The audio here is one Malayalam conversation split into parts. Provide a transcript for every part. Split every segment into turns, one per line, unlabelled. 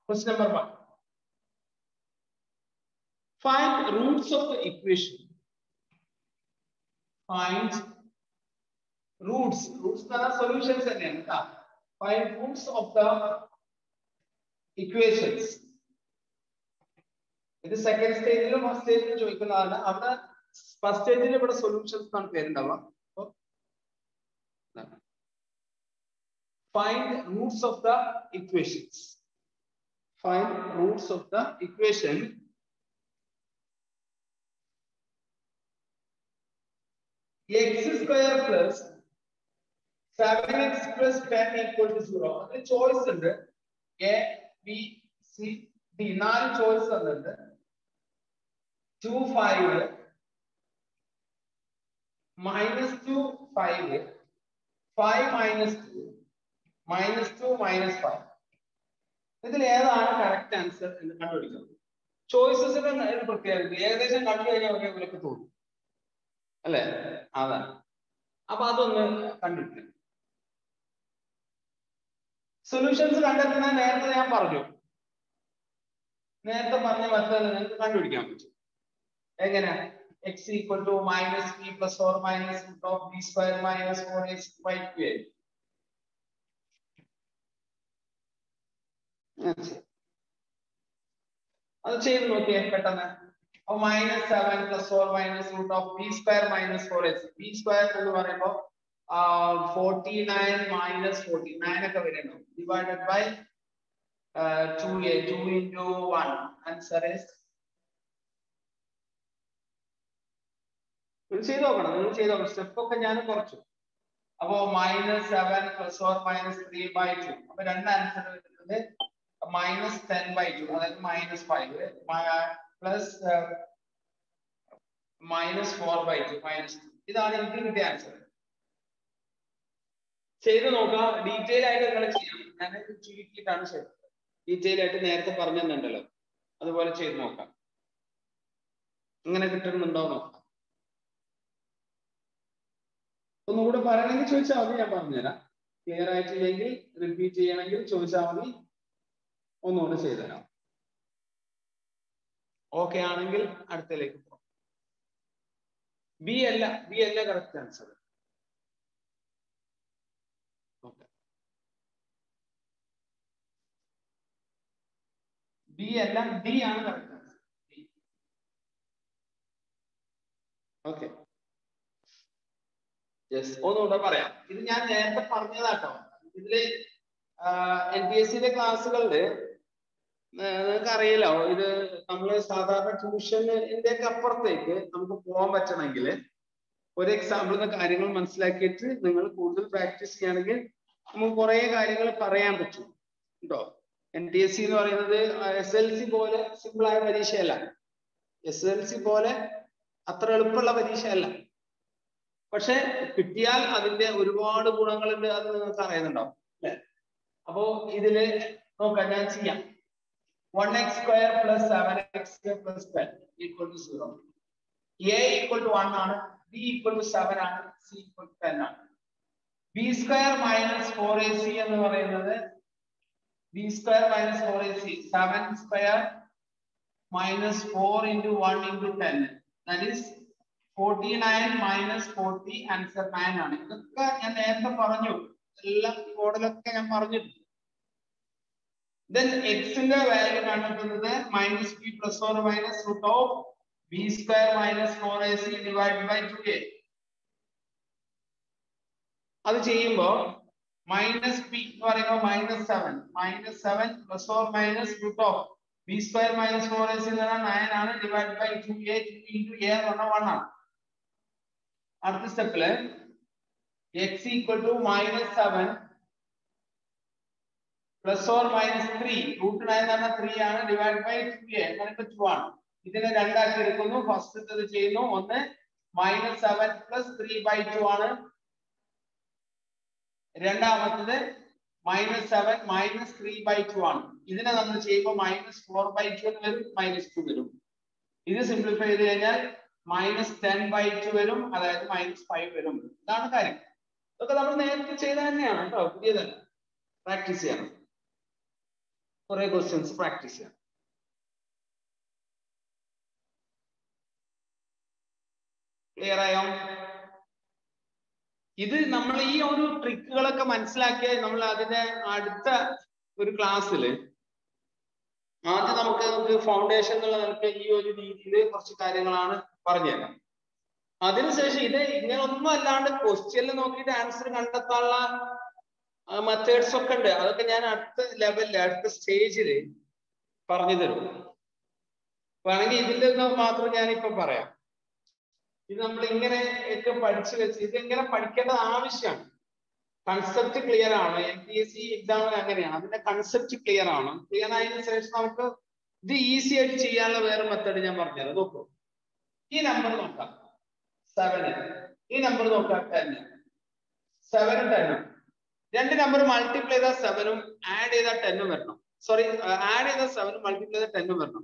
Question number one. Find roots of the equation. Find roots. Roots എന്ന് പറഞ്ഞാൽ solutions തന്നെയാണ് കേട്ടോ. Find roots of the equations. ഇത് സെക്കൻഡ് സ്റ്റേജിലും ഫസ്റ്റ് സ്റ്റേജിലും ചോദിക്കുന്നതാണ് അവിടെ ഫസ്റ്റ് സ്റ്റേജിൽ ഇവിടെ സൊല്യൂഷൻസ് എന്നാണ് പേരുണ്ടാവുക അപ്പൊ find roots of the equations find roots of the equation x square plus seven x plus ten equal to zero അതിന് ചോയ്സ് ഉണ്ട് എ ബി സി ഡി നാല് ചോയ്സ് തന്നിട്ടുണ്ട് two five minus two five five minus two minus two minus five ഇതിൽ ഏതാണ് കറക്റ്റ് ആൻസർ എന്ന് കണ്ടുപിടിക്കണം ചോയ്സസിന്റെ ഒരു പ്രത്യേകത ഏകദേശം കണ്ടു കഴിഞ്ഞാൽ ഒരേ പോലെയൊക്കെ തോന്നും അല്ലേ അതാണ് അപ്പൊ അതൊന്ന് കണ്ടുപിടിക്കണം സൊല്യൂഷൻസ് കണ്ടെത്തുന്ന നേരത്തെ ഞാൻ പറഞ്ഞു നേരത്തെ പറഞ്ഞ മെത്തേഡ് നിങ്ങൾക്ക് കണ്ടുപിടിക്കാൻ പറ്റും എങ്ങനെ x equal to minus b plus four minus root of b square minus four x by two a അത് ചെയ്ത് നോക്കിയേ പെട്ടെന്ന് അപ്പൊ minus seven plus four minus root of b square minus four x b square എന്ന് പറയുമ്പോൾ forty nine minus forty nine ഒക്കെ വരുന്നുണ്ടോ divided by two a two into one answer is നിങ്ങൾ ചെയ്ത് നോക്കണം നിങ്ങൾ ചെയ്ത് നോക്കണം സ്റ്റെപ്പ് ഒക്കെ ഞാൻ കുറച്ചു അപ്പോ minus seven plus four minus three by two അപ്പൊ രണ്ട് ആൻസർ വരുന്നത് മൈനസ് ടെൻ ബൈ ടു അതായത് minus five plus minus four by two minus two ഇതാണ് എനിക്ക് കിട്ടിയ ആൻസർ ചെയ്ത് നോക്കാം ഡീറ്റെയിൽ ആയിട്ട് നിങ്ങൾ ചെയ്യണം ഞാൻ ചുരുക്കിയിട്ടാണ് ചെയ്തത് ഡീറ്റെയിൽ ആയിട്ട് നേരത്തെ പറഞ്ഞു തന്നിട്ടുണ്ടല്ലോ അതുപോലെ ചെയ്ത് നോക്കാം ഇങ്ങനെ കിട്ടുന്നുണ്ടോ നോക്കാം ഒന്നുകൂടെ പറയണമെങ്കിൽ ചോദിച്ചാൽ മതി ഞാൻ പറഞ്ഞുതരാം ക്ലിയർ ആയിട്ടില്ലെങ്കിൽ റിപ്പീറ്റ് ചെയ്യണമെങ്കിൽ ചോദിച്ചാൽ മതി ഒന്നുകൂടെ ചെയ്തുതരാം ഓക്കെ ആണെങ്കിൽ അടുത്തതിലേക്ക് പോകാം ബി അല്ല ബി അല്ല കറക്റ്റ് ആൻസർ ഓക്കെ ബി അല്ല ഡി ആണ് കറക്റ്റ് ആൻസർ ഓക്കെ യെസ് ഒന്നുകൂടെ പറയാം ഇത് ഞാൻ നേരത്തെ പറഞ്ഞതാട്ടോ ഇതില് എൻ പി എസ് സിയുടെ ക്ലാസ്സുകളില് നിങ്ങൾക്ക് അറിയില്ലോ ഇത് നമ്മൾ സാധാരണ ട്യൂഷന്റെ ഒക്കെ അപ്പുറത്തേക്ക് നമുക്ക് പോകാൻ പറ്റണമെങ്കിൽ ഒരു എക്സാമ്പിളിന്റെ കാര്യങ്ങൾ മനസ്സിലാക്കിയിട്ട് നിങ്ങൾ കൂടുതൽ പ്രാക്ടീസ് ചെയ്യുകയാണെങ്കിൽ നമുക്ക് കുറെ കാര്യങ്ങൾ പറയാൻ പറ്റും കേട്ടോ എൻ ടി എസ് സി എന്ന് പറയുന്നത് എസ് എൽ സി പോലെ സിമ്പിൾ ആയ പരീക്ഷയല്ല എസ് എൽ സി പോലെ അത്ര എളുപ്പമുള്ള പരീക്ഷയല്ല പക്ഷെ കിട്ടിയാൽ അതിന്റെ ഒരുപാട് ഗുണങ്ങളുണ്ട് അത് നിങ്ങൾക്ക് അറിയുന്നുണ്ടാവും അല്ലെ അപ്പോ ഇതില് നോക്കാം ഞാൻ ചെയ്യാം one x square plus seven x square plus ten equal to zero a equal to one ആണ് ബി ഈക്വൽ ടു സെവൻ ആണ് സി ഈക്വൽ ടു ടെൻ ആണ് b square minus four a c എന്ന് പറയുന്നത് b square minus four a c seven square minus four into one into ten that is forty nine minus forty answer nine ആണ് ഇതൊക്കെ ഞാൻ നേരത്തെ പറഞ്ഞു എല്ലാം മോഡലൊക്കെ ഞാൻ പറഞ്ഞിട്ടുണ്ട് ദെൻ എക്സിന്റെ വാല്യൂ കണ്ടെത്തുന്നത് minus b plus four minus root of b square minus four a c divide by two a അത് ചെയ്യുമ്പോൾ മൈനസ് ബി എന്ന് പറയുമ്പോൾ minus seven minus seven plus four minus root of b square minus four a c എന്ന് പറഞ്ഞാൽ നയൻ ആണ് divide by two a two into a എന്ന് പറഞ്ഞാൽ വൺ ആണ് അടുത്ത സ്റ്റെപ്പില് x equal to minus seven plus or minus three root nine എന്ന് പറഞ്ഞാൽ ത്രീ ആണ് ഡിവൈഡ് ബൈ ടു എ എന്നിട്ട് ടു ആണ് ഇതിനെ രണ്ടാക്കി എടുക്കുന്നു ഫസ്റ്റ് ചെയ്യുന്നു ഒന്ന് minus seven plus three by two ആണ് രണ്ടാമത്തത് minus seven minus three by two ആണ് ഇതിനെ നമ്മൾ ചെയ്യുമ്പോൾ മൈനസ് ഫോർ ബൈ ടു എന്ന് വരും മൈനസ് ടു വരും ഇത് സിംപ്ലിഫൈ ചെയ്ത് കഴിഞ്ഞാൽ മൈനസ് ടെൻ ബൈ ടു വരും അതായത് മൈനസ് ഫൈവ് വരും ഇതാണ് കാര്യം ഇതൊക്കെ നമ്മൾ നേരത്തെ ചെയ്ത തന്നെയാണ് കേട്ടോ പുതിയതല്ല പ്രാക്ടീസ് ചെയ്യണം കുറെ ക്വസ്റ്റ്യൻസ് പ്രാക്ടീസ് ചെയ്യാം ക്ലിയർ ആയോ ഇത് നമ്മൾ ഈ ഒരു ട്രിക്കുകളൊക്കെ മനസ്സിലാക്കിയ നമ്മൾ അതിന്റെ അടുത്ത ഒരു ക്ലാസ്സിൽ ആദ്യം നമുക്ക് നമുക്ക് ഫൗണ്ടേഷൻ എന്നുള്ള നിലക്ക് ഈ ഒരു രീതിയിൽ കുറച്ച് കാര്യങ്ങളാണ് പറഞ്ഞുതരാം അതിനുശേഷം ഇത് ഇങ്ങനെ ഒന്നും അല്ലാണ്ട് ക്വസ്റ്റ്യനിൽ നോക്കിയിട്ട് ആൻസർ കണ്ടെത്താനുള്ള മെത്തേഡ്സ് ഒക്കെ ഉണ്ട് അതൊക്കെ ഞാൻ അടുത്ത ലെവലിൽ അടുത്ത സ്റ്റേജിൽ പറഞ്ഞു തരും വേണമെങ്കിൽ ഇതിന്റെ മാത്രം ഞാനിപ്പോ പറയാം ഇത് നമ്മൾ ഇങ്ങനെ ഒക്കെ പഠിച്ചു വെച്ച് ഇത് ഇങ്ങനെ പഠിക്കേണ്ടത് ആവശ്യമാണ് കൺസെപ്റ്റ് ക്ലിയർ ആണ് എം പി എസ് സി എക്സാമിന് അങ്ങനെയാണ് അതിന്റെ കൺസെപ്റ്റ് ക്ലിയർ ആണ് ക്ലിയർ ആയതിനു ശേഷം നമുക്ക് ഇത് ഈസി ആയിട്ട് ചെയ്യാനുള്ള വേറെ മെത്തേഡ് ഞാൻ പറഞ്ഞുതരാം നോക്കൂ ഈ നമ്പർ നോക്കാം സെവന് ഈ നമ്പർ നോക്കാം ടെന്ന് സെവനും ടെന്നും രണ്ട് നമ്പർ മൾട്ടിപ്ലൈ ചെയ്താൽ സെവനും ആഡ് ചെയ്താൽ ടെന്നും വരണം സോറി ആഡ് ചെയ്താൽ സെവനും മൾട്ടിപ്ലൈ ചെയ്താൽ ടെന്നും വരണം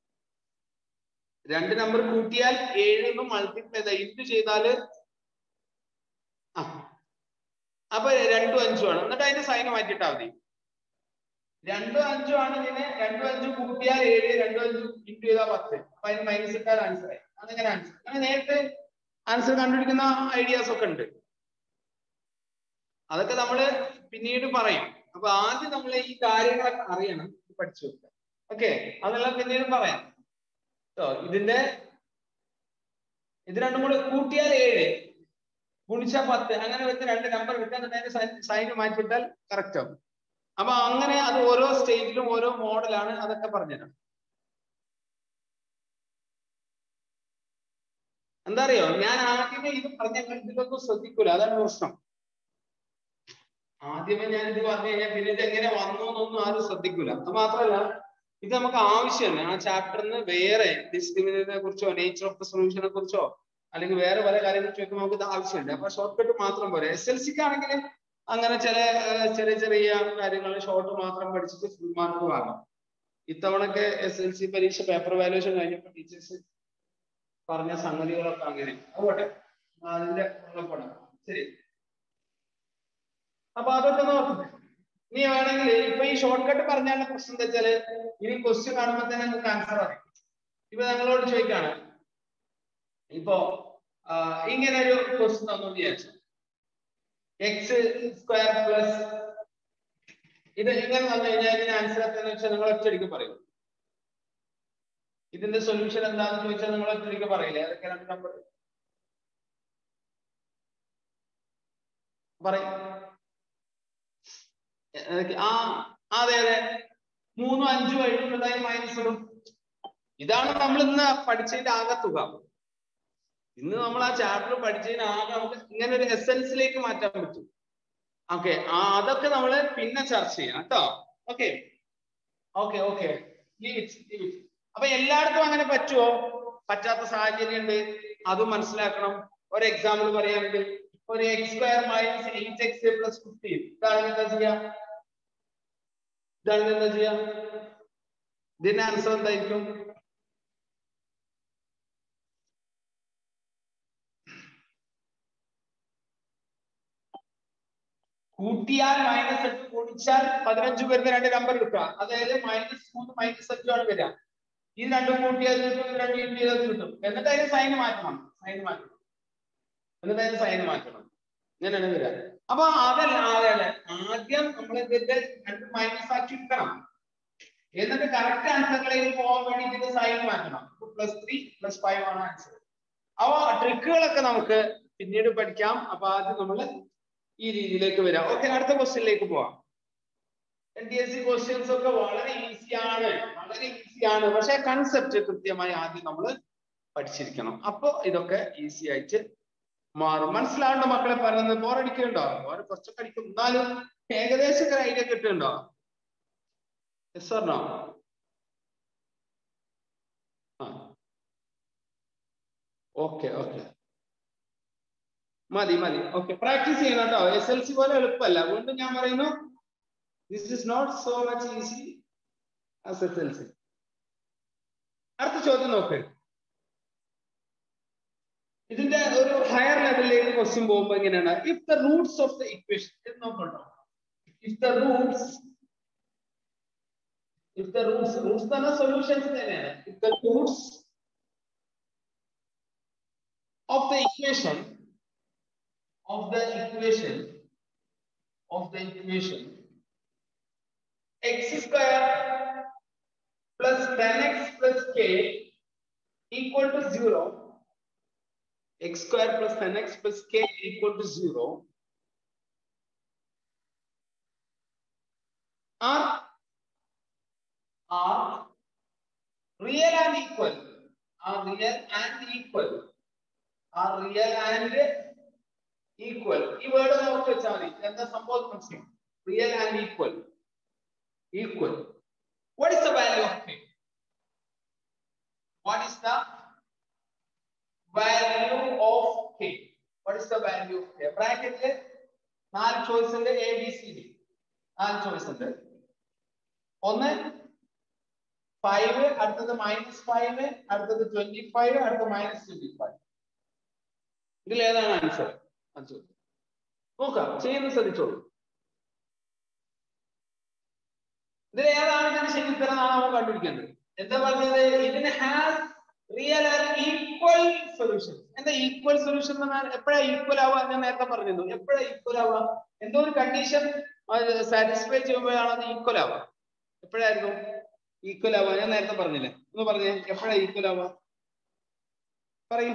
രണ്ട് നമ്പർ കൂട്ടിയാൽ ഏഴൊന്നും മൾട്ടിപ്ലൈ ചെയ്താൽ ഇൻറ്റു ചെയ്താല് ആ അപ്പൊ രണ്ടും അഞ്ചും ആണ് എന്നിട്ട് അതിന്റെ സൈൻ മാറ്റിയിട്ടാ മതി രണ്ടും അഞ്ചും ആണ് ഇങ്ങനെ രണ്ടും അഞ്ചും കൂട്ടിയാൽ ഏഴ് രണ്ടും അഞ്ചും ഇൻറ്റു ചെയ്താൽ പത്ത് അപ്പൊ അതിന് മൈനസ് ഇട്ടാൽ ആൻസർ ആയി അതങ്ങനെ ആൻസർ അങ്ങനെ നേരത്തെ ആൻസർ കണ്ടുപിടിക്കുന്ന ഐഡിയാസ് ഒക്കെ ഉണ്ട് അതൊക്കെ നമ്മള് പിന്നീട് പറയും അപ്പൊ ആദ്യം നമ്മൾ ഈ കാര്യങ്ങളൊക്കെ അറിയണം പഠിച്ചു വെക്കുക ഓക്കെ അതെല്ലാം പിന്നീട് പറയാം കേട്ടോ ഇതിന്റെ ഇത് രണ്ടും കൂടെ കൂട്ടിയാൽ ഏഴ് ഗുണിച്ച പത്ത് അങ്ങനെ വെച്ച് രണ്ട് നമ്പർ കിട്ടാൻ അതിന്റെ സൈന് മാറ്റിയിട്ടാൽ കറക്റ്റ് ആവും അപ്പൊ അങ്ങനെ അത് ഓരോ സ്റ്റേജിലും ഓരോ മോഡലാണ് അതൊക്കെ പറഞ്ഞുതരാം എന്താ അറിയോ ഞാൻ ആദ്യമേ ഇത് പറഞ്ഞ ഇതിലൊന്നും ശ്രദ്ധിക്കൂല അതാണ് പ്രശ്നം ആദ്യമേ ഞാൻ ഇത് പറഞ്ഞു കഴിഞ്ഞാൽ പിന്നെ ഇത് എങ്ങനെ വന്നു എന്നൊന്നും ആരും ശ്രദ്ധിക്കൂല അത് മാത്രമല്ല ഇത് നമുക്ക് ആവശ്യമാണ് ആ ചാപ്റ്ററിന് വേറെ ഡിസ്ക്രിമിനേറ്റിനെ കുറിച്ചോ നേച്ചർ ഓഫ് ദ സൊല്യൂഷനെ കുറിച്ചോ അല്ലെങ്കിൽ വേറെ പല കാര്യങ്ങൾ ചോദിക്കുമ്പോൾ നമുക്ക് ഇത് ആവശ്യമുണ്ട് അപ്പൊ ഷോർട്ട് കട്ട് മാത്രം പോരെ എസ് എൽ സിക്ക് ആണെങ്കിൽ അങ്ങനെ ചില ചെറിയ ചെറിയ കാര്യങ്ങൾ ഷോർട്ട് മാത്രം പഠിച്ചിട്ട് ഫുൾ മാർക്ക് വാങ്ങാം ഇത്തവണക്കെ എസ് എൽ സി പരീക്ഷ പേപ്പർ വാല്യുവേഷൻ കഴിഞ്ഞപ്പോൾ ടീച്ചേഴ്സ് പറഞ്ഞ സംഗതികളൊക്കെ അങ്ങനെ അതുപോട്ടെ അതിന്റെ ഉള്ളപ്പെടാം ശരി അപ്പൊ അതൊക്കെ നോക്കും ഇനി വേണമെങ്കിൽ ഇപ്പൊ ഈ ഷോർട്ട് കട്ട് പറഞ്ഞാലുള്ള പ്രശ്നം എന്താ വെച്ചാല് ഇനി ക്വസ്റ്റ്യൻ കാണുമ്പോൾ തന്നെ നിങ്ങൾക്ക് ആൻസർ അറിയാം ഇപ്പൊ ഞങ്ങളോട് ചോദിക്കാണ് ഇപ്പോ ഇങ്ങനെ ഒരു ക്വസ്റ്റ്യൻ തന്നു വിചാരിച്ചു എക്സ് സ്ക്വയർ പ്ലസ് ഇത് എങ്ങനെ തന്നു കഴിഞ്ഞാൽ ഇതിന് ആൻസർ എത്രയെന്ന് വെച്ചാൽ നിങ്ങൾ ഒറ്റയടിക്ക് പറയും ഇതിന്റെ സൊല്യൂഷൻ എന്താണെന്ന് ചോദിച്ചാൽ നിങ്ങൾ ഒറ്റയടിക്ക് പറയില്ലേ അതൊക്കെ രണ്ട് നമ്പർ പറയും ആ അതെ അതെ മൂന്നും അഞ്ചും എഴുതുന്നതായി മൈനസ് ഇടും ഇതാണ് നമ്മൾ ഇന്ന് പഠിച്ചതിന്റെ ആകെ തുക ഇന്ന് നമ്മൾ ആ ചാപ്റ്റർ പഠിച്ചതിന് ആകെ നമുക്ക് ഇങ്ങനെ ഒരു എസെൻസിലേക്ക് മാറ്റാൻ പറ്റും ഓക്കെ അതൊക്കെ നമ്മൾ പിന്നെ ചർച്ച ചെയ്യാം കേട്ടോ ഓക്കെ ഓക്കെ ഓക്കെ അപ്പൊ എല്ലായിടത്തും അങ്ങനെ പറ്റുമോ പറ്റാത്ത സാഹചര്യം ഉണ്ട് അതും മനസ്സിലാക്കണം ഒരു എക്സാമ്പിൾ പറയുകയാണെങ്കിൽ ഒരു x square minus eight x plus fifteen ഇതാണ് എന്താ ചെയ്യാ ഇതാണ് എന്താ ചെയ്യാ ഇതിന്റെ ആൻസർ എന്തായിരിക്കും കൂട്ടിയാൽ മൈനസ് എട്ട് കൂടിച്ചാൽ പതിനഞ്ച് വരുന്ന രണ്ട് നമ്പർ എടുക്കുക അതായത് മൈനസ് മൂന്ന് മൈനസ് അഞ്ചാണ് വരിക ഈ രണ്ടും കൂട്ടിയാൽ കിട്ടും രണ്ട് ഇൻറ്റു ചെയ്താൽ കിട്ടും എന്നിട്ട് അതിന് സൈൻ മാറ്റണം സൈൻ മാറ്റണം എന്നിട്ട് അതിന് സൈൻ മാറ്റണം ഇങ്ങനെയാണ് വരിക അപ്പൊ അതല്ല അതല്ല ആദ്യം നമ്മൾ ഇതിന്റെ രണ്ട് മൈനസ് ആക്കി എടുക്കണം എന്നിട്ട് കറക്റ്റ് ആൻസറിലേക്ക് പോകാൻ വേണ്ടി ഇതിന്റെ സൈൻ മാറ്റണം പ്ലസ് ത്രീ പ്ലസ് ഫൈവ് ആണ് ആൻസർ അപ്പൊ ട്രിക്കുകളൊക്കെ നമുക്ക് പിന്നീട് പഠിക്കാം അപ്പൊ ആദ്യം നമ്മൾ ഈ രീതിയിലേക്ക് വരാം ഓക്കെ അടുത്ത ക്വസ്റ്റ്യനിലേക്ക് പോവാം N D S C questions ഒക്കെ വളരെ ഈസിയാണ് വളരെ ഈസിയാണ് പക്ഷെ കൺസെപ്റ്റ് കൃത്യമായി ആദ്യം നമ്മൾ പഠിച്ചിരിക്കണം അപ്പൊ ഇതൊക്കെ ഈസി ആയിട്ട് മാറും മനസ്സിലാവുണ്ടോ മക്കളെ പറയുന്നത് ബോറടിക്കുന്നുണ്ടോ ബോർ കുറച്ചൊക്കെ അടിക്കും എന്നാലും ഏകദേശം ഒരു ഐഡിയ കിട്ടുന്നുണ്ടോ യെസ് ഓർ നോ ആ ഓക്കെ ഓക്കെ മതി മതി ഓക്കെ പ്രാക്ടീസ് ചെയ്യണം കേട്ടോ എസ് എൽ സി പോലെ എളുപ്പമല്ല വീണ്ടും ഞാൻ പറയുന്നു this is not so much easy as S L C അടുത്ത ചോദ്യം നോക്ക് ഇതിന്റെ ഒരു ഹയർ ലെവലിലേക്ക് ക്വസ്റ്റ്യൻ പോകുമ്പോൾ എങ്ങനെയാണ് if the roots of the equation നോക്കണ്ടോ if the roots if the roots roots തന്നെ solutions തന്നെയാണ് if the roots of the equation of the equation of the equation x square plus 10x plus k equal to 0 x square plus 10x plus k equal to 0 are are real and equal are real and equal are real and equal ഈ വേർഡ് നോക്കി വെച്ചാൽ മതി എന്താ സംഭവം മനസ്സിലാവും real and equal equal what is the value of k what is the value of k what is the value of k ബ്രാക്കറ്റിൽ നാല് ചോയ്സ് ഉണ്ട് എ ബി സി ഡി നാല് ചോയ്സ് ഉണ്ട് ഒന്ന് ഫൈവ് അടുത്തത് മൈനസ് ഫൈവ് അടുത്തത് ട്വന്റി ഫൈവ് അടുത്തത് മൈനസ് ട്വന്റി ഫൈവ് ഇതിൽ ഏതാണ് ആൻസർ ആൻസർ നോക്കാം ചെയ്യുന്ന ശ്രദ്ധിച്ചോളൂ ഇതിൽ ഏതാണ് ഇതിന്റെ ശരി ഉത്തരം എന്നാണ് നമ്മൾ കണ്ടുപിടിക്കേണ്ടത് എന്താ പറഞ്ഞത് ഇതിന് has real and equal solution എന്താ ഈക്വൽ സൊല്യൂഷൻ എന്ന് പറഞ്ഞാൽ എപ്പോഴാ ഈക്വൽ ആവുക ഞാൻ നേരത്തെ പറഞ്ഞിരുന്നു എപ്പോഴാ ഈക്വൽ ആവുക എന്തോ ഒരു കണ്ടീഷൻ സാറ്റിസ്ഫൈ ചെയ്യുമ്പോഴാണ് അത് ഈക്വൽ ആവുക എപ്പോഴായിരുന്നു ഈക്വൽ ആവുക ഞാൻ നേരത്തെ പറഞ്ഞില്ലേ ഒന്ന് പറഞ്ഞേ എപ്പോഴാ ഈക്വൽ ആവുക പറയൂ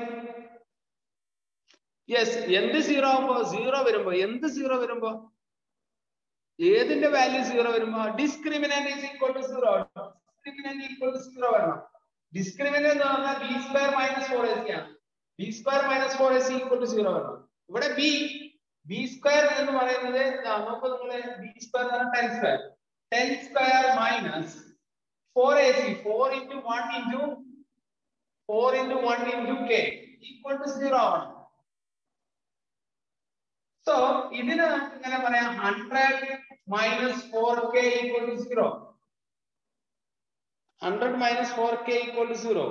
യെസ് എന്ത് സീറോ ആവുമ്പോ സീറോ വരുമ്പോ എന്ത് സീറോ വരുമ്പോ ഏതിന്റെ വാല്യൂ സീറോ വരുമ്പോ discriminant is equal to zero discriminant equal to zero വരണം ഡിസ്ക്രിമിനന്റ് എന്ന് പറഞ്ഞാൽ b square minus four a c ആണ് b square minus four a c equal to zero വരണം ഇവിടെ ബി ബി സ്ക്വയർ എന്ന് പറയുന്നത് നോക്കൂ നിങ്ങള് b square ten square ten square minus four a c four into one into four into one into k equal to zero ആവണം സോ ഇതിന് നമുക്ക് ഇങ്ങനെ പറയാം hundred minus four k equal to zero hundred minus four k equal to zero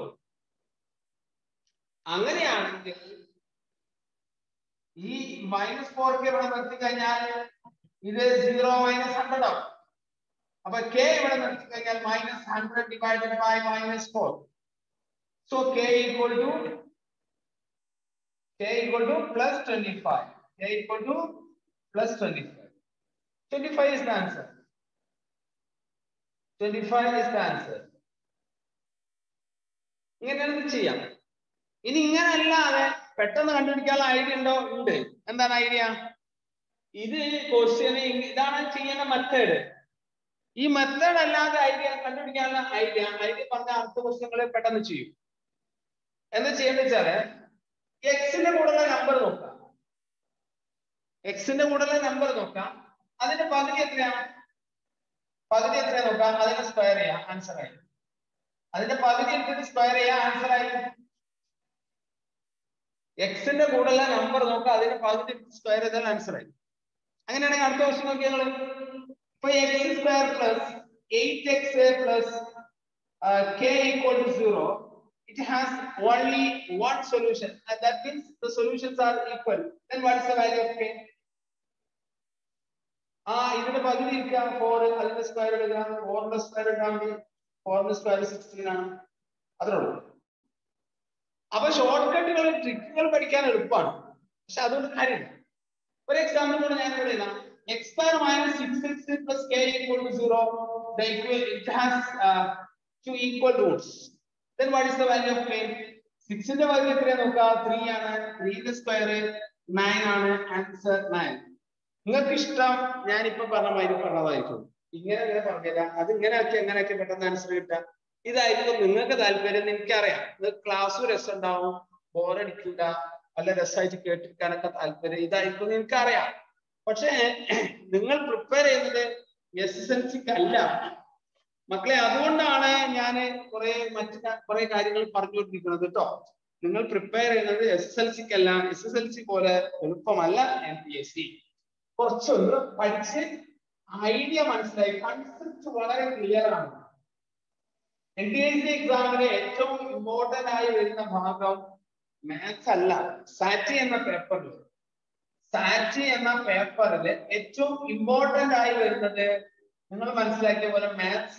അങ്ങനെയാണെങ്കിൽ ഈ മൈനസ് ഫോർ കെ ഇവിടെ നിർത്തി കഴിഞ്ഞാൽ ഇത് സീറോ മൈനസ് ഹൺഡ്രഡ് ആവും അപ്പൊ കെ ഇവിടെ നിർത്തി കഴിഞ്ഞാൽ minus hundred divided by minus four so k equal to k equal to plus twenty five k equal to plus 25. 25 is the answer. 25 is the answer. ഇങ്ങനെ ചെയ്യാം ഇനി ഇങ്ങനെ അല്ലാതെ പെട്ടെന്ന് കണ്ടുപിടിക്കാനുള്ള ഐഡിയ ഉണ്ടോ ഉണ്ട് എന്താണ് ഐഡിയ ഇത് ക്വസ്റ്റ്യൻ ഇതാണ് ചെയ്യുന്ന മെത്തേഡ് ഈ മെത്തേഡ് അല്ലാതെ ഐഡിയ കണ്ടുപിടിക്കാനുള്ള ഐഡിയ ഐഡിയ പറഞ്ഞ അടുത്ത ക്വസ്റ്റ്യങ്ങൾ പെട്ടെന്ന് ചെയ്യും എന്താ ചെയ്യേണ്ടത് വെച്ചാല് എക്സിന്റെ കൂടെയുള്ള നമ്പർ നോക്കാം എക്സിന്റെ കൂടെയുള്ള നമ്പർ നോക്കാം അതിന്റെ പകുതി എത്രയാണ് പകുതി എത്ര നോക്കാം അതിനെ സ്ക്വയർ ചെയ്യാം ആൻസർ ആയി അതിന്റെ പകുതി എടുത്തിട്ട് സ്ക്വയർ ചെയ്യാം ആൻസർ ആയി എക്സിന്റെ കൂടെയുള്ള നമ്പർ നോക്കാം അതിന്റെ പകുതി സ്ക്വയർ ചെയ്താൽ ആൻസർ ആയി അങ്ങനെയാണെങ്കിൽ അടുത്ത ക്വസ്റ്റ്യൻ നോക്കിയാൽ ഇപ്പൊ x square plus eight x plus k equal to zero it has only one solution and that means the solutions are equal then what is the value of k ആ ഇതിന്റെ പകുതി ഇരിക്കുക ഫോർ അതിന്റെ സ്ക്വയർ എടുക്കുക ഫോറിന്റെ സ്ക്വയർ എടുക്കാൻ വേണ്ടി ഫോറിന്റെ സ്ക്വയർ സിക്സ്റ്റീൻ ആണ് അത്രേ ഉള്ളൂ അപ്പൊ ഷോർട്ട് കട്ടുകൾ ട്രിക്കുകൾ പഠിക്കാൻ എളുപ്പമാണ് പക്ഷെ അതുകൊണ്ട് കാര്യമില്ല ഒരു എക്സാമ്പിൾ കൂടെ ഞാൻ ഇവിടെ എഴുതാം x square minus six x plus k equal to zero it has two equal roots then what is the value of k 6 ന്റെ വാല്യൂ എത്രയാണ് നോക്കുക 3 ആണ് 3 ന്റെ സ്ക്വയർ 9 ആണ് ആൻസർ 9 നിങ്ങൾക്ക് ഇഷ്ടം ഞാൻ ഇപ്പൊ പറഞ്ഞ മാതിരി പറഞ്ഞതായിരിക്കും ഇങ്ങനെ ഇങ്ങനെ പറഞ്ഞില്ല അത് ഇങ്ങനെ ആക്കി എങ്ങനെ ആക്കി പെട്ടെന്ന് ആൻസർ കിട്ടാം ഇതായിരിക്കും നിങ്ങൾക്ക് താല്പര്യം എനിക്കറിയാം നിങ്ങൾക്ക് ക്ലാസ് രസം ഉണ്ടാവും ബോറടിക്കില്ല നല്ല രസമായിട്ട് കേട്ടിരിക്കാനൊക്കെ താല്പര്യം ഇതായിരിക്കും എനിക്കറിയാം പക്ഷേ നിങ്ങൾ പ്രിപ്പയർ ചെയ്യുന്നത് എസ് എസ് എൽ സിക്ക് അല്ല മക്കളെ അതുകൊണ്ടാണ് ഞാൻ കുറെ മറ്റു കുറെ കാര്യങ്ങൾ പറഞ്ഞുകൊണ്ടിരിക്കുന്നത് കേട്ടോ നിങ്ങൾ പ്രിപ്പയർ ചെയ്യുന്നത് എസ് എസ് എൽ സിക്ക് അല്ല എസ് എസ് എൽ സി പോലെ എളുപ്പമല്ല എം പി എസ് സി കുറച്ചൊന്ന് പഠിച്ച് ഐഡിയ മനസ്സിലായി കൺസെപ്റ്റ് വളരെ ക്ലിയർ ആണ് എൻ ടി എസ് സി എക്സാമിന് ഏറ്റവും ഇമ്പോർട്ടന്റ് ആയി വരുന്ന ഭാഗം മാത്സ് അല്ല സാറ്റി എന്ന പേപ്പറിൽ സാറ്റി എന്ന പേപ്പറിൽ ഏറ്റവും ഇമ്പോർട്ടന്റ് ആയി വരുന്നത് നിങ്ങൾ മനസ്സിലാക്കിയ പോലെ മാത്സ്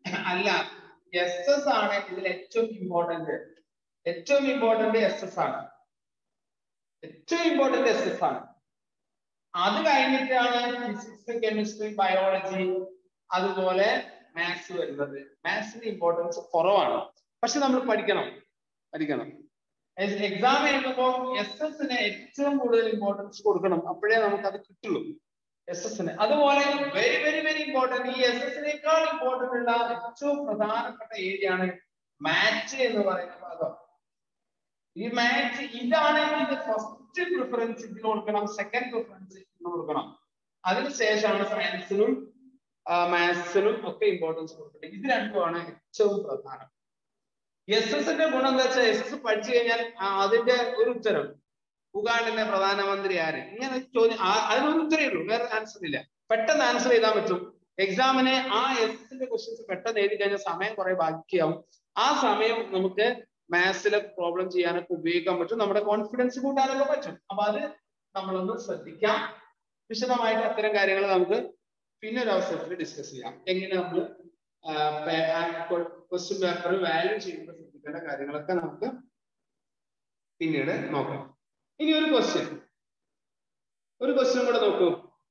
അല്ല എസ് എസ് ആണ് ഇതിൽ ഏറ്റവും ഇമ്പോർട്ടന്റ് ഏറ്റവും ഇമ്പോർട്ടന്റ് എസ് എസ് ആണ് ഏറ്റവും ഇമ്പോർട്ടന്റ് എസ് എസ് ആണ് അത് കഴിഞ്ഞിട്ടാണ് ഫിസിക്സ് കെമിസ്ട്രി ബയോളജി അതുപോലെ മാത്സ് വരുന്നത് മാത്സിന്റെ ഇമ്പോർട്ടൻസ് കുറവാണ് പക്ഷെ നമ്മൾ പഠിക്കണം പഠിക്കണം എക്സാം എഴുതുമ്പോൾ എസ് എസിന് ഏറ്റവും കൂടുതൽ ഇമ്പോർട്ടൻസ് കൊടുക്കണം അപ്പോഴേ നമുക്ക് അത് കിട്ടുള്ളൂ എസ് എസിന് അതുപോലെ വെരി വെരി വെരി ഇമ്പോർട്ടന്റ് ഈ എസ് എസിനേക്കാൾ ഇമ്പോർട്ടന്റ് ഉള്ള ഏറ്റവും പ്രധാനപ്പെട്ട ഏരിയ ആണ് മാച്ച് എന്ന് പറയുന്ന ഭാഗം ഈ മാച്ച് ഇതാണ് ഇതിന്റെ ഫസ്റ്റ് പ്രിഫറൻസ് ഇതിന് കൊടുക്കണം സെക്കൻഡ് പ്രിഫറൻസ് ഇതിന് കൊടുക്കണം അതിനുശേഷമാണ് സയൻസിനും മാത്സിനും ഒക്കെ ഇമ്പോർട്ടൻസ് കൊടുക്കുന്നത് ഇത് രണ്ടുമാണ് ഏറ്റവും പ്രധാനം എസ് എസിന്റെ ഗുണം എന്താ വെച്ചാൽ എസ് എസ് പഠിച്ചു കഴിഞ്ഞാൽ ആ, അതിന്റെ ഒരു ഉത്തരം ഉഗാണ്ടിന്റെ പ്രധാനമന്ത്രി ആര് ഇങ്ങനെ ചോദ്യം ആ- അതിനൊരു ഉത്തരേ ഉള്ളൂ വേറെ ആൻസർ ഇല്ല പെട്ടെന്ന് ആൻസർ ചെയ്താൽ പറ്റും എക്സാമിന് ആ എസ് എസിന്റെ ക്വസ്റ്റ്യൻസ് പെട്ടെന്ന് എഴുതി കഴിഞ്ഞാൽ സമയം കുറെ ബാക്കിയാവും ആ സമയം നമുക്ക് മാത്സിലെ പ്രോബ്ലം ചെയ്യാനൊക്കെ ഉപയോഗിക്കാൻ പറ്റും നമ്മുടെ കോൺഫിഡൻസ് കൂട്ടാനൊക്കെ പറ്റും അപ്പൊ അത് നമ്മളൊന്ന് ശ്രദ്ധിക്കാം വിശദമായിട്ട് അത്തരം കാര്യങ്ങൾ നമുക്ക് പിന്നെ ഒരു അവസരത്തിൽ ഡിസ്കസ് ചെയ്യാം എങ്ങനെ നമ്മൾ ക്വസ്റ്റ്യൻ പേപ്പർ വാല്യൂ ചെയ്യുമ്പോൾ ശ്രദ്ധിക്കേണ്ട കാര്യങ്ങളൊക്കെ നമുക്ക് പിന്നീട് നോക്കാം ഇനി ഒരു ക്വസ്റ്റ്യൻ ഒരു ക്വസ്റ്റ്യൻ കൂടെ നോക്കൂ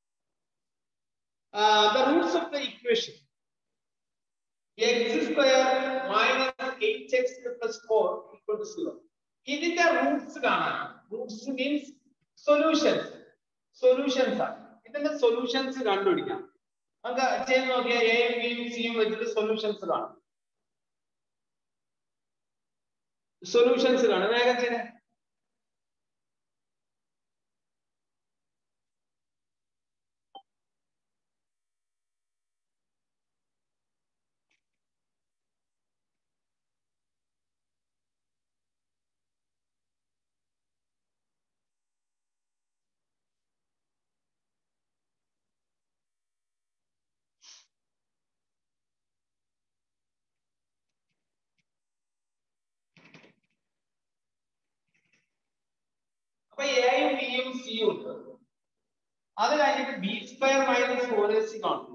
the roots of the equation x square minus eight x plus four equal to zero ഇതിന്റെ റൂട്ട്സ് കാണാൻ റൂട്ട്സ് മീൻസ് സൊല്യൂഷൻസ് സൊല്യൂഷൻസ് ആണ് ഇതിന്റെ സൊല്യൂഷൻസ് കണ്ടുപിടിക്കാം നമുക്ക് ചെയ്ത് നോക്കിയാൽ എയും ബിയും സിയും വെച്ചിട്ട് സൊല്യൂഷൻസ് കാണാം സൊല്യൂഷൻസ് കാണാം വേഗം ചെയ്തേ അപ്പൊ എയും ബിയും സിയും ഉണ്ട് അത് കഴിഞ്ഞിട്ട് b square minus four a c കാണുന്നു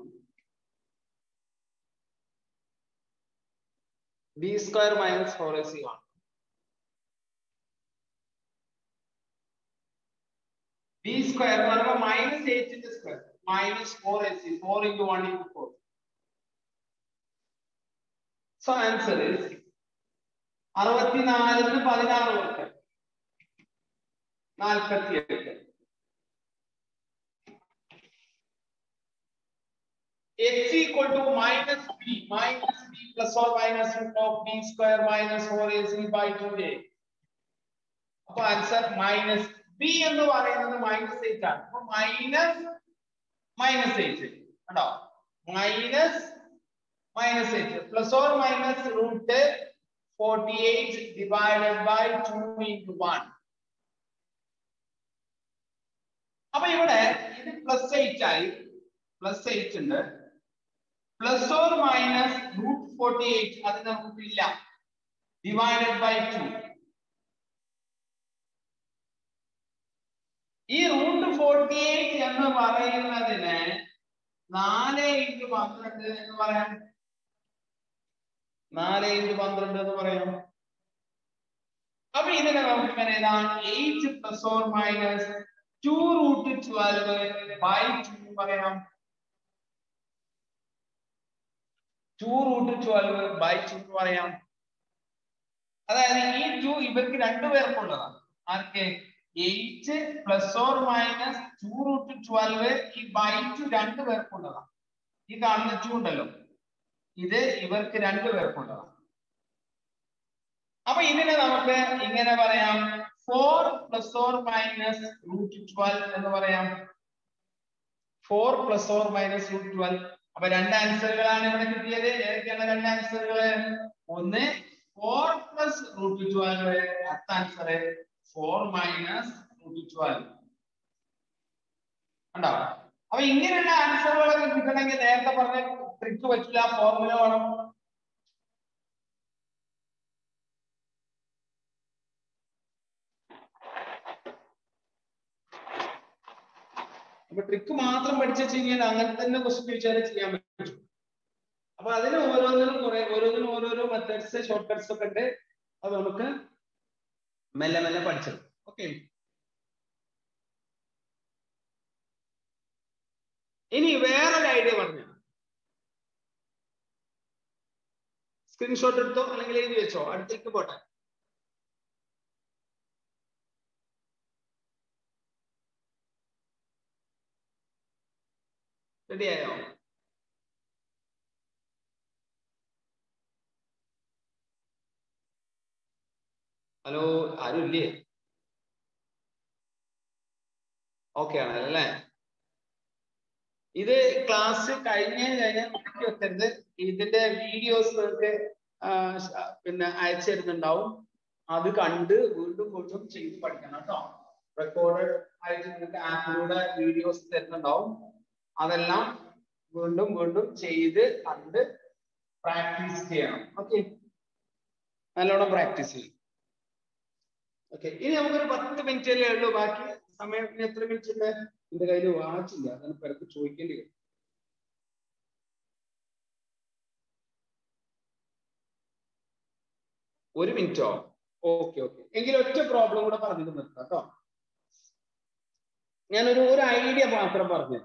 b square minus four a c കാണും ബി സ്ക്വയർ എന്ന് പറയുമ്പോൾ മൈനസ് എയ്റ്റിന്റെ square minus four a c four into one into four so answer is അറുപത്തിനാലിന് പതിനാറ് വർഷം നാൽപ്പത്തി എട്ട് x equal to minus b minus b plus or minus root of b square minus 4ac by 2a അപ്പൊ ആൻസർ മൈനസ് ബി എന്ന് പറയുന്നത് മൈനസ് എയ്റ്റ് ആണ് അപ്പൊ മൈനസ് മൈനസ് എയ്റ്റ് കണ്ടോ minus minus eight plus or minus root forty eight divided by two into one അപ്പൊ ഇവിടെ ഇത് പ്ലസ് എയ്റ്റ് ആയി പ്ലസ് എയ്റ്റ് ഉണ്ട് plus or minus root forty eight അത് നമുക്ക് ഇല്ല ഡിവൈഡഡ് ബൈ ടു ഈ റൂട്ട് ഫോർട്ടി എയ്റ്റ് എന്ന് പറയുന്നതിന് നാല് ഇൻറ്റു പന്ത്രണ്ട് എന്ന് പറയാം നാല് ഇൻറ്റു പന്ത്രണ്ട് എന്ന് പറയാം അപ്പൊ ഇതിനെ നമുക്ക് ഇങ്ങനെ എഴുതാം eight plus or minus two root twelve by two പറയാം two root twelve by two എന്ന് പറയാം അതായത് ഈ ടു ഇവർക്ക് രണ്ടുപേർക്കുള്ളതാണ് ആർക്ക് eight plus or minus two root twelve ഈ ബൈ ടു രണ്ടു പേർക്കുള്ളതാണ് ഈ കാണുന്ന ടു ഉണ്ടല്ലോ ഇത് ഇവർക്ക് രണ്ടു പേർക്കുള്ളതാണ് അപ്പൊ ഇതിനെ നമുക്ക് ഇങ്ങനെ പറയാം four plus or minus root twelve എന്ന് പറയാം four plus or minus root twelve അപ്പൊ രണ്ട് ആൻസറുകളാണ് ഇവിടെ കിട്ടിയത് ഏതൊക്കെയാണ് രണ്ട് ആൻസറുകൾ ഒന്ന് ഫോർ പ്ലസ് റൂട്ട് ട്വൽവ് അടുത്ത answer four minus root twelve ഉണ്ടോ അപ്പൊ ഇങ്ങനെയുള്ള ആൻസറുകളൊക്കെ കിട്ടണമെങ്കിൽ നേരത്തെ പറഞ്ഞ ട്രിക്ക് പറ്റില്ല ഫോർമുല വേണം അപ്പൊ ട്രിക്ക് മാത്രം പഠിച്ചു കഴിഞ്ഞാൽ അങ്ങനെ തന്നെ ക്വസ്റ്റ്യൻ ചോദിച്ചാലേ ചെയ്യാൻ പറ്റും അപ്പൊ അപ്പൊ അതിന് ഓരോന്നിനും കുറെ ഓരോന്നിനും ഓരോരോ മെത്തേഡ്സ് ഷോർട്ട് കട്ട്സ് ഒക്കെ ഉണ്ട് അത് നമുക്ക് മെല്ലെ മെല്ലെ പഠിച്ചത് ഓക്കെ ഇനി വേറൊരു ഐഡിയ പറഞ്ഞു സ്ക്രീൻഷോട്ട് എടുത്തോ അല്ലെങ്കിൽ എഴുതി വെച്ചോ അടുത്തേക്ക് പോട്ടെ റെഡിയായോ ഹലോ ആരും ഇല്ലേ ഓക്കെ ആണ് അല്ലേ ഇത് ക്ലാസ് കഴിഞ്ഞ് കഴിഞ്ഞാൽ മാറ്റി വെക്കരുത് ഇതിന്റെ വീഡിയോസ് നിങ്ങൾക്ക് ആ, ശ- പിന്നെ അയച്ചു തരുന്നുണ്ടാവും അത് കണ്ട് വീണ്ടും വീണ്ടും ചെയ്ത് പഠിക്കണം കേട്ടോ റെക്കോർഡ് ആയിട്ട് നിങ്ങൾക്ക് ആപ്പിലൂടെ വീഡിയോസ് തരുന്നുണ്ടാവും അതെല്ലാം വീണ്ടും വീണ്ടും ചെയ്ത് കണ്ട് പ്രാക്ടീസ് ചെയ്യണം ഓക്കെ നല്ലോണം പ്രാക്ടീസ് ചെയ്യും ഓക്കെ ഇനി നമുക്കൊരു പത്ത് മിനിറ്റ് അല്ലേ ഉള്ളൂ ബാക്കി സമയം ഇനി എത്ര മിനിറ്റ് ഉണ്ട് എന്റെ കയ്യിൽ വാച്ച് ഇല്ല അതാണ് പിറത്ത് ചോദിക്കേണ്ടി വരും ഒരു മിനിറ്റോ ഓക്കെ ഓക്കെ എങ്കിൽ ഒറ്റ പ്രോബ്ലം കൂടെ പറഞ്ഞിട്ട് നിർത്താം കേട്ടോ ഞാനൊരു ഒരു ഐഡിയ മാത്രം പറഞ്ഞു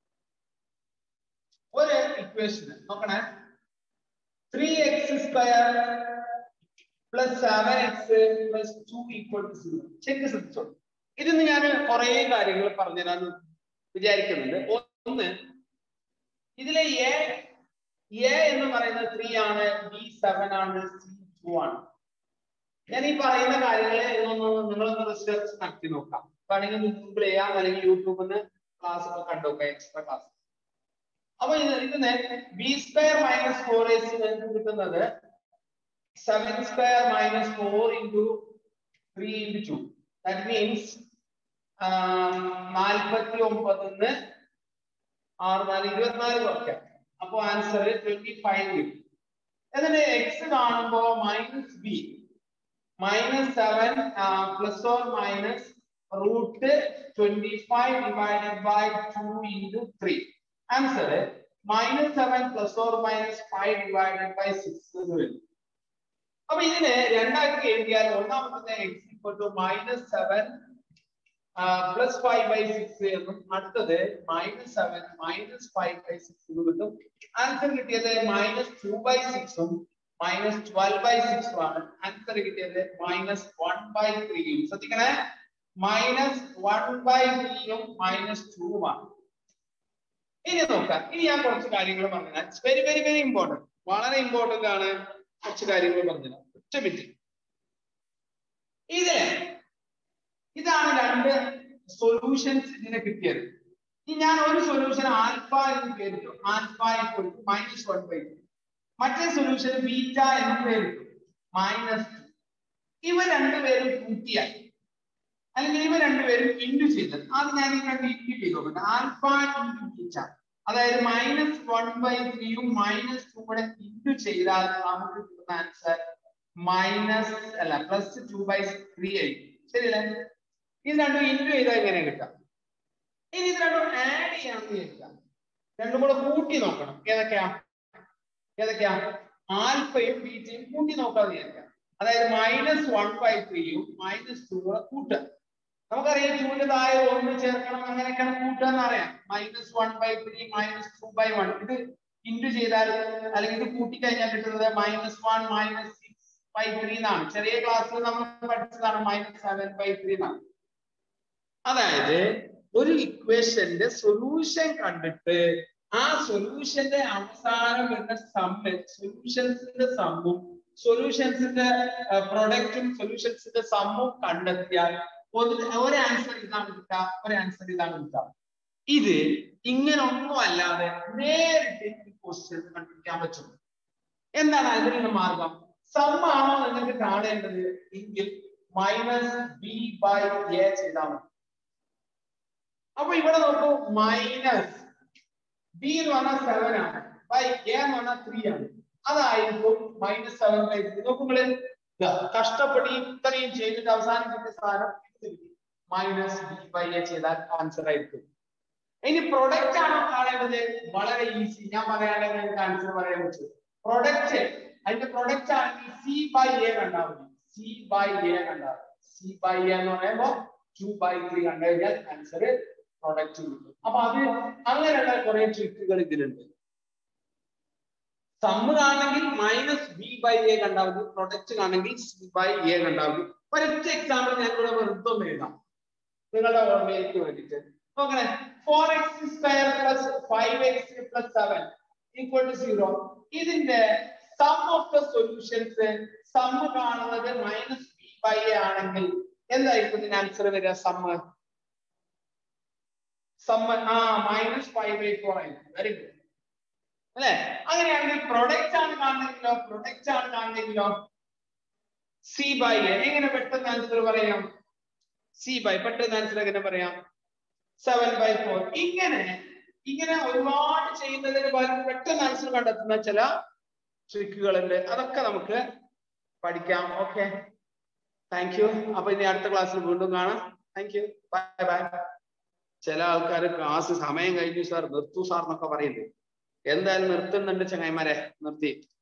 ഒരു ഇക്വേഷൻ നോക്കണേ three x square plus seven x plus two equal to zero ശരിക്കും ശ്രദ്ധിച്ചോ ഇതിന്ന് ഞാൻ കുറെ കാര്യങ്ങൾ പറഞ്ഞുതരാന്ന് വിചാരിക്കുന്നുണ്ട് ഒന്ന് ഇതിലെ എ എ എന്ന് പറയുന്നത് ത്രീ ആണ് ബി സെവൻ ആണ് സി ടു ആണ് ഞാൻ ഈ പറയുന്ന കാര്യങ്ങളെ ഒന്ന് നിങ്ങളൊന്ന് റിസർച്ച് നടത്തി നോക്കാം വേണമെങ്കിൽ ഗൂഗിൾ ചെയ്യാം അല്ലെങ്കിൽ യൂട്യൂബിൽ നിന്ന് ക്ലാസ് ഒക്കെ കണ്ടുനോക്കാം എക്സ്ട്രാ ക്ലാസ് അപ്പൊ ഇത് ഇതിന് b square minus four S നിങ്ങൾക്ക് കിട്ടുന്നത് seven square minus four into three into two that means നാൽപ്പത്തി ഒമ്പതിന്ന് ആറ് നാല് ഇരുപത്തിനാല് കുറയ്ക്കാം അപ്പൊ ആൻസർ ട്വന്റി ഫൈവ് കിട്ടും എന്നിട്ട് എക്സ് കാണുമ്പോ minus b minus seven plus or minus root twenty five divided by two into three answer minus seven plus or minus five divided by six എന്ന് വരും അപ്പൊ ഇതിന് രണ്ടാക്കി എഴുതിയാൽ ഒന്നാമത്തെ x equal to minus seven plus five by six എന്നും അടുത്തത് minus seven minus five by six എന്ന് കിട്ടും ആൻസർ കിട്ടിയത് മൈനസ് ടു ബൈ സിക്സും മൈനസ് ട്വൽവ് ബൈ സിക്സും ആണ് ആൻസർ കിട്ടിയത് മൈനസ് വൺ ബൈ ത്രീയും ശ്രദ്ധിക്കണേ മൈനസ് വൺ ബൈ ത്രീയും മൈനസ് ടൂവുമാണ് ഇനി നോക്കാം ഇനി ഞാൻ കുറച്ച് കാര്യങ്ങൾ പറഞ്ഞുതരാം വെരി വെരി വെരി ഇമ്പോർട്ടന്റ് വളരെ ഇമ്പോർട്ടന്റ് ആണ് കുറച്ച് കാര്യങ്ങൾ പറഞ്ഞുതരാം ഒറ്റ മിനിറ്റ് ഇതില് ഇതാണ് രണ്ട് സൊല്യൂഷൻസ് ഇതിന് കിട്ടിയത് ഇനി ഞാൻ ഒരു സൊല്യൂഷൻ ആൽഫ എന്ന് പേരിട്ടു ആൽഫ കൊടുത്തു മൈനസ് വൺ ബൈ ടു മറ്റേ സൊല്യൂഷൻ ബീറ്റ എന്ന് പേരിട്ടു മൈനസ് ടു ഇവ രണ്ടുപേരും കൂട്ടിയാൽ അല്ലെങ്കിൽ ഇവ രണ്ടുപേരും ഇൻഡു ചെയ്തത് അത് ഞാൻ ഈ രണ്ട് ഇൻഡു ചെയ്ത് നോക്കട്ടെ ആൽഫ ഇൻഡു ബീറ്റ അതായത് മൈനസ് വൺ ബൈ ത്രീയും മൈനസ് ടു കൂടെ ഇൻഡു ചെയ്താൽ നമുക്ക് കിട്ടുന്ന ആൻസർ മൈനസ് അല്ല പ്ലസ് ടു ബൈ ത്രീ ആയിരിക്കും ശരിയല്ലേ ഇത് രണ്ടും ഇൻഡു ചെയ്താൽ എങ്ങനെ കിട്ടാം ഇനി ഇത് രണ്ടും ആഡ് ചെയ്യാമെന്ന് വിചാരിക്കാം രണ്ടും കൂടെ കൂട്ടി നോക്കണം ഏതൊക്കെയാ ഏതൊക്കെയാ ആൽഫയും ബീറ്റയും കൂട്ടി നോക്കാന്ന് വിചാരിക്കാം അതായത് മൈനസ് വൺ ബൈ ത്രീയും മൈനസ് ടു കൂടെ കൂട്ടുക നമുക്കറിയാം ടൂവിന്റെ താഴെ ഒന്ന് ചേർക്കണം അങ്ങനെയൊക്കെയാണ് കൂട്ടുക എന്ന് അറിയാം minus one by three minus two by one ഇത് ഇൻറ്റു ചെയ്താൽ അല്ലെങ്കിൽ ഇത് കൂട്ടിക്കഴിഞ്ഞാൽ കിട്ടുന്നത് minus one minus six by three എന്നാണ് ചെറിയ ക്ലാസ്സിൽ നമ്മൾ പഠിച്ചതാണ് മൈനസ് സെവൻ ബൈ ത്രീ എന്നാണ് അതായത് ഒരു ഇക്വേഷന്റെ സൊല്യൂഷൻ കണ്ടിട്ട് ആ സൊല്യൂഷന്റെ അവസാനം വരുന്ന സമ്മ് സൊല്യൂഷൻസിന്റെ സമ്മും സൊല്യൂഷൻസിന്റെ പ്രൊഡക്റ്റും സൊല്യൂഷൻസിന്റെ സമ്മും കണ്ടെത്തിയാൽ ഒരു ഒരു ആൻസർ ഇതാണ് കിട്ടുക ഒരു ആൻസർ ഇതാണ് കിട്ടുക ഇത് ഇങ്ങനെ ഒന്നും അല്ലാതെ നേരിട്ട് ഈ ക്വസ്റ്റ്യൻ കണ്ടുപിടിക്കാൻ പറ്റും എന്താണ് അതിനുള്ള മാർഗം സമ്മാണോ നിങ്ങൾക്ക് കാണേണ്ടത് എങ്കിൽ മൈനസ് ബി ബൈ എ ചെയ്താൽ മതി അപ്പൊ ഇവിടെ നോക്കൂ മൈനസ് ബി എന്ന് പറഞ്ഞാൽ സെവൻ ആണ് ബൈ എ എന്ന് പറഞ്ഞാൽ ത്രീ ആണ് അതായിരിക്കും മൈനസ് സെവൻ ബൈ ത്രീ നോക്കുമ്പോൾ കഷ്ടപ്പെട്ട് ഇത്രയും ചെയ്തിട്ട് അവസാനം കിട്ടിയ സാധനം മൈനസ് ബി ബൈ എ ചെയ്താൽ ആൻസർ ആയിരിക്കും ഇനി പ്രൊഡക്റ്റ് ആണോ കാണേണ്ടത് വളരെ ഈസി ഞാൻ പറയുകയാണെങ്കിൽ നിങ്ങൾക്ക് ആൻസർ പറയാൻ പറ്റും പ്രൊഡക്റ്റ് അതിന്റെ പ്രൊഡക്റ്റ് ആണെങ്കിൽ സി ബൈ എ കണ്ടാൽ മതി സി ബൈ എ കണ്ടാൽ സി ബൈ എ എന്ന് പറയുമ്പോൾ ടു ബൈ ത്രീ കണ്ടു കഴിഞ്ഞാൽ ആൻസർ പ്രൊഡക്റ്റ് കിട്ടും അപ്പൊ അത് അങ്ങനെയുള്ള കുറെ ട്രിക്കുകൾ ഇതിലുണ്ട് സമ്മ് കാണണമെങ്കിൽ മൈനസ് ബി ബൈ എ കണ്ടാൽ മതി പ്രൊഡക്റ്റ് കാണണമെങ്കിൽ സി ബൈ എ കണ്ടാൽ മതി ഒരൊറ്റ എക്സാമ്പിൾ ഞാൻ ഇവിടെ വെറുതെ ഒന്ന് എഴുതാം നിങ്ങളുടെ ഓർമ്മയിലേക്ക് വേണ്ടിയിട്ട് നോക്കണേ four X square plus five X plus seven equal to zero ഇതിന്റെ sum of the solutions sum കാണുന്നത് മൈനസ് ബി ബൈ എ ആണെങ്കിൽ എന്തായിരിക്കും ഇതിന് ആൻസർ വരിക സമ്മ് സമ്മ് ആ മൈനസ് ഫൈവ് ബൈ ഫോർ ആയിരിക്കും വെരി ഗുഡ് അല്ലെ അങ്ങനെയാണെങ്കിൽ പ്രൊഡക്റ്റ് ആണ് കാണുന്നെങ്കിലോ പ്രൊഡക്റ്റ് ആണ് കാണുന്നെങ്കിലോ സി ബൈ എ എങ്ങനെ പെട്ടെന്ന് ആൻസർ പറയാം സി ബൈ പെട്ടെന്ന് ആൻസർ എങ്ങനെ പറയാം സെവൻ ബൈ ഫോർ ഇങ്ങനെ ഇങ്ങനെ ഒരുപാട് ചെയ്യുന്നതിന് പകരം പെട്ടെന്ന് ആൻസർ കണ്ടെത്തുന്ന ചില ട്രിക്കുകളുണ്ട് അതൊക്കെ നമുക്ക് പഠിക്കാം ഓക്കെ താങ്ക് യു അപ്പൊ ഇനി അടുത്ത ക്ലാസ്സിൽ വീണ്ടും കാണാം താങ്ക് യു ബൈ ബൈ ചില ആൾക്കാർ ക്ലാസ് സമയം കഴിഞ്ഞു സാർ നിർത്തു സാർ എന്നൊക്കെ പറയുന്നുണ്ട് എന്തായാലും നിർത്തുന്നുണ്ട് ചങ്ങായിമാരെ നിർത്തി